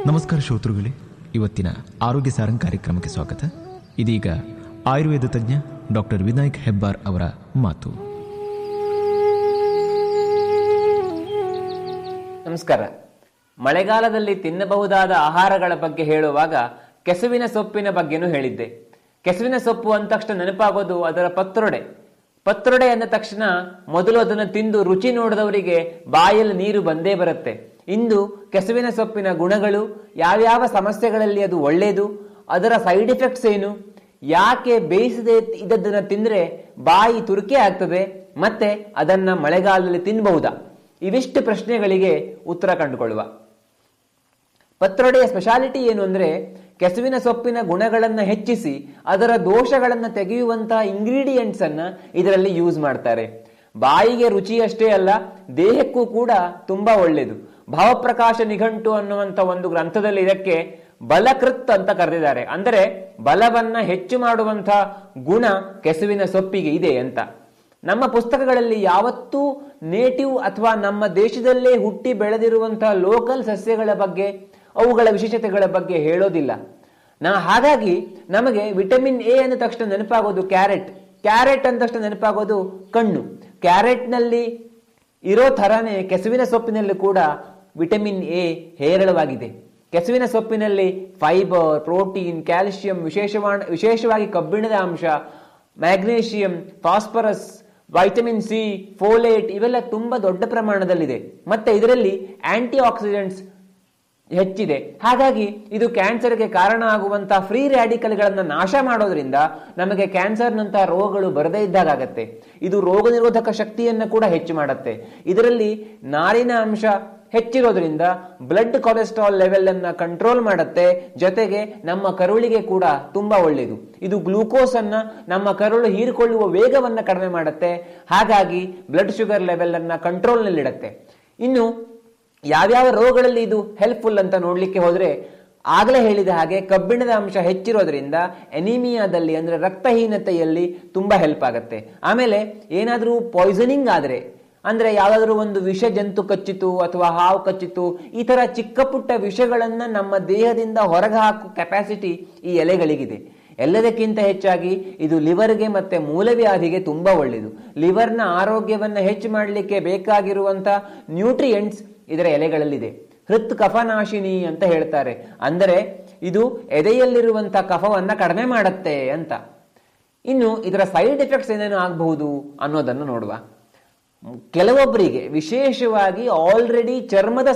ನಮಸ್ಕಾರ ಶ್ರೋತೃಗಳೇ ಇವತ್ತಿನ ಆರೋಗ್ಯ ಸಾರಂಗ್ ಕಾರ್ಯಕ್ರಮಕ್ಕೆ ಸ್ವಾಗತ ಇದೀಗ ಆಯುರ್ವೇದ ತಜ್ಞ ಡಾಕ್ಟರ್ ವಿನಾಯಕ್ ಹೆಬ್ಬಾರ್ ಅವರ ಮಾತು ನಮಸ್ಕಾರ ಮಳೆಗಾಲದಲ್ಲಿ ತಿನ್ನಬಹುದಾದ ಆಹಾರಗಳ ಬಗ್ಗೆ ಹೇಳುವಾಗ ಕೆಸುವಿನ ಸೊಪ್ಪಿನ ಬಗ್ಗೆನೂ ಹೇಳಿದ್ದೆ ಕೆಸುವಿನ ಸೊಪ್ಪು ಅಂದ ತಕ್ಷಣ ನೆನಪಾಗೋದು ಅದರ ಪತ್ರೊಡೆ ಪತ್ರೊಡೆ ಅಂದ ತಕ್ಷಣ ಮೊದಲು ಅದನ್ನು ತಿಂದು ರುಚಿ ನೋಡಿದವರಿಗೆ ಬಾಯಲ್ಲಿ ನೀರು ಬಂದೇ ಬರುತ್ತೆ ಇಂದು ಕೆಸುವಿನ ಸೊಪ್ಪಿನ ಗುಣಗಳು ಯಾವ್ಯಾವ ಸಮಸ್ಯೆಗಳಲ್ಲಿ ಅದು ಒಳ್ಳೆಯದು ಅದರ ಸೈಡ್ ಎಫೆಕ್ಟ್ಸ್ ಏನು ಯಾಕೆ ಬೇಯಿಸದೆ ಇದ್ದದ್ದನ್ನ ತಿಂದ್ರೆ ಬಾಯಿ ತುರಿಕೆ ಆಗ್ತದೆ ಮತ್ತೆ ಅದನ್ನ ಮಳೆಗಾಲದಲ್ಲಿ ತಿನ್ನಬಹುದಾ ಇವಿಷ್ಟು ಪ್ರಶ್ನೆಗಳಿಗೆ ಉತ್ತರ ಕಂಡುಕೊಳ್ಳುವ ಪತ್ರೊಡೆಯ ಸ್ಪೆಷಾಲಿಟಿ ಏನು ಅಂದ್ರೆ ಕೆಸುವಿನ ಸೊಪ್ಪಿನ ಗುಣಗಳನ್ನ ಹೆಚ್ಚಿಸಿ ಅದರ ದೋಷಗಳನ್ನ ತೆಗೆಯುವಂತಹ ಇಂಗ್ರೀಡಿಯೆಂಟ್ಸ್ ಅನ್ನ ಇದರಲ್ಲಿ ಯೂಸ್ ಮಾಡ್ತಾರೆ ಬಾಯಿಗೆ ರುಚಿಯಷ್ಟೇ ಅಲ್ಲ ದೇಹಕ್ಕೂ ಕೂಡ ತುಂಬಾ ಒಳ್ಳೆಯದು ಭಾವಪ್ರಕಾಶ ನಿಘಂಟು ಅನ್ನುವಂತ ಒಂದು ಗ್ರಂಥದಲ್ಲಿ ಇದಕ್ಕೆ ಬಲಕೃತ್ ಅಂತ ಕರೆದಿದ್ದಾರೆ ಅಂದರೆ ಬಲವನ್ನ ಹೆಚ್ಚು ಮಾಡುವಂತಹ ಗುಣ ಕೆಸುವಿನ ಸೊಪ್ಪಿಗೆ ಇದೆ ಅಂತ ನಮ್ಮ ಪುಸ್ತಕಗಳಲ್ಲಿ ಯಾವತ್ತೂ ನೇಟಿವ್ ಅಥವಾ ನಮ್ಮ ದೇಶದಲ್ಲೇ ಹುಟ್ಟಿ ಬೆಳೆದಿರುವಂತಹ ಲೋಕಲ್ ಸಸ್ಯಗಳ ಬಗ್ಗೆ ಅವುಗಳ ವಿಶೇಷತೆಗಳ ಬಗ್ಗೆ ಹೇಳೋದಿಲ್ಲ ನಾ ಹಾಗಾಗಿ ನಮಗೆ ವಿಟಮಿನ್ ಎ ಅಂದ ತಕ್ಷಣ ನೆನಪಾಗೋದು ಕ್ಯಾರೆಟ್ ಕ್ಯಾರೆಟ್ ಅಂದ ತಕ್ಷಣ ನೆನಪಾಗೋದು ಕಣ್ಣು ಕ್ಯಾರೆಟ್ನಲ್ಲಿ ಇರೋ ಥರನೇ ಕೆಸುವಿನ ಸೊಪ್ಪಿನಲ್ಲಿ ಕೂಡ ವಿಟಮಿನ್ ಎ ಹೇರಳವಾಗಿದೆ ಕೆಸುವಿನ ಸೊಪ್ಪಿನಲ್ಲಿ ಫೈಬರ್ ಪ್ರೋಟೀನ್ ಕ್ಯಾಲ್ಸಿಯಂ ವಿಶೇಷವಾದ ವಿಶೇಷವಾಗಿ ಕಬ್ಬಿಣದ ಅಂಶ magnesium phosphorus vitamin C folate ಇವೆಲ್ಲ ತುಂಬಾ ದೊಡ್ಡ ಪ್ರಮಾಣದಲ್ಲಿದೆ ಮತ್ತೆ ಇದರಲ್ಲಿ ಆಂಟಿ ಆಕ್ಸಿಡೆಂಟ್ಸ್ ಹೆಚ್ಚಿದೆ ಹಾಗಾಗಿ ಇದು ಕ್ಯಾನ್ಸರ್ಗೆ ಕಾರಣ ಆಗುವಂತಹ ಫ್ರೀ ರ್ಯಾಡಿಕಲ್ಗಳನ್ನ ನಾಶ ಮಾಡೋದ್ರಿಂದ ನಮಗೆ ಕ್ಯಾನ್ಸರ್ನಂತಹ ರೋಗಗಳು ಬರದೇ ಇದ್ದಾಗತ್ತೆ ಇದು ರೋಗ ನಿರೋಧಕ ಶಕ್ತಿಯನ್ನ ಕೂಡ ಹೆಚ್ಚು ಮಾಡುತ್ತೆ ಇದರಲ್ಲಿ ನಾರಿನ ಅಂಶ ಹೆಚ್ಚಿರೋದ್ರಿಂದ ಬ್ಲಡ್ ಕೊಲೆಸ್ಟ್ರಾಲ್ ಲೆವೆಲ್ ಅನ್ನ ಕಂಟ್ರೋಲ್ ಮಾಡುತ್ತೆ ಜೊತೆಗೆ ನಮ್ಮ ಕರುಳಿಗೆ ಕೂಡ ತುಂಬಾ ಒಳ್ಳೆಯದು ಇದು ಗ್ಲೂಕೋಸ್ ಅನ್ನ ನಮ್ಮ ಕರುಳು ಹೀರಿಕೊಳ್ಳುವ ವೇಗವನ್ನ ಕಡಿಮೆ ಮಾಡುತ್ತೆ ಹಾಗಾಗಿ ಬ್ಲಡ್ ಶುಗರ್ ಲೆವೆಲ್ ಅನ್ನ ಕಂಟ್ರೋಲ್ ನಲ್ಲಿಡುತ್ತೆ ಇನ್ನು ಯಾವ್ಯಾವ ರೋಗಗಳಲ್ಲಿ ಇದು ಹೆಲ್ಪ್ಫುಲ್ ಅಂತ ನೋಡ್ಲಿಕ್ಕೆ ಹೋದ್ರೆ ಆಗಲೇ ಹೇಳಿದ ಹಾಗೆ ಕಬ್ಬಿಣದ ಅಂಶ ಹೆಚ್ಚಿರೋದ್ರಿಂದ ಎನಿಮಿಯಾದಲ್ಲಿ ಅಂದ್ರೆ ರಕ್ತಹೀನತೆಯಲ್ಲಿ ತುಂಬಾ ಹೆಲ್ಪ್ ಆಗುತ್ತೆ ಆಮೇಲೆ ಏನಾದರೂ ಪಾಯ್ಸನಿಂಗ್ ಆದ್ರೆ ಅಂದ್ರೆ ಯಾವ್ದಾದ್ರು ಒಂದು ವಿಷ ಜಂತು ಕಚ್ಚಿತು ಅಥವಾ ಹಾವು ಕಚ್ಚಿತು ಈ ತರ ಚಿಕ್ಕ ಪುಟ್ಟ ವಿಷಗಳನ್ನ ನಮ್ಮ ದೇಹದಿಂದ ಹೊರಗೆ ಹಾಕುವ ಕೆಪಾಸಿಟಿ ಈ ಎಲೆಗಳಿಗಿದೆ ಎಲ್ಲದಕ್ಕಿಂತ ಹೆಚ್ಚಾಗಿ ಇದು ಲಿವರ್ಗೆ ಮತ್ತೆ ಮೂಲವ್ಯಾಧಿಗೆ ತುಂಬಾ ಒಳ್ಳೆಯದು ಲಿವರ್ನ ಆರೋಗ್ಯವನ್ನ ಹೆಚ್ಚು ಮಾಡಲಿಕ್ಕೆ ಬೇಕಾಗಿರುವಂತ ನ್ಯೂಟ್ರಿಯೆಂಟ್ಸ್ ಇದರ ಎಲೆಗಳಲ್ಲಿದೆ ಹೃತ್ ಕಫನಾಶಿನಿ ಅಂತ ಹೇಳ್ತಾರೆ ಅಂದರೆ ಇದು ಎದೆಯಲ್ಲಿರುವಂತ ಕಫವನ್ನ ಕಡಿಮೆ ಮಾಡುತ್ತೆ ಅಂತ ಇನ್ನು ಇದರ ಸೈಡ್ ಎಫೆಕ್ಟ್ಸ್ ಏನೇನು ಆಗಬಹುದು ಅನ್ನೋದನ್ನು ನೋಡುವ ಕೆಲವೊಬ್ಬರಿಗೆ ವಿಶೇಷವಾಗಿ ಆಲ್ರೆಡಿ ಚರ್ಮದ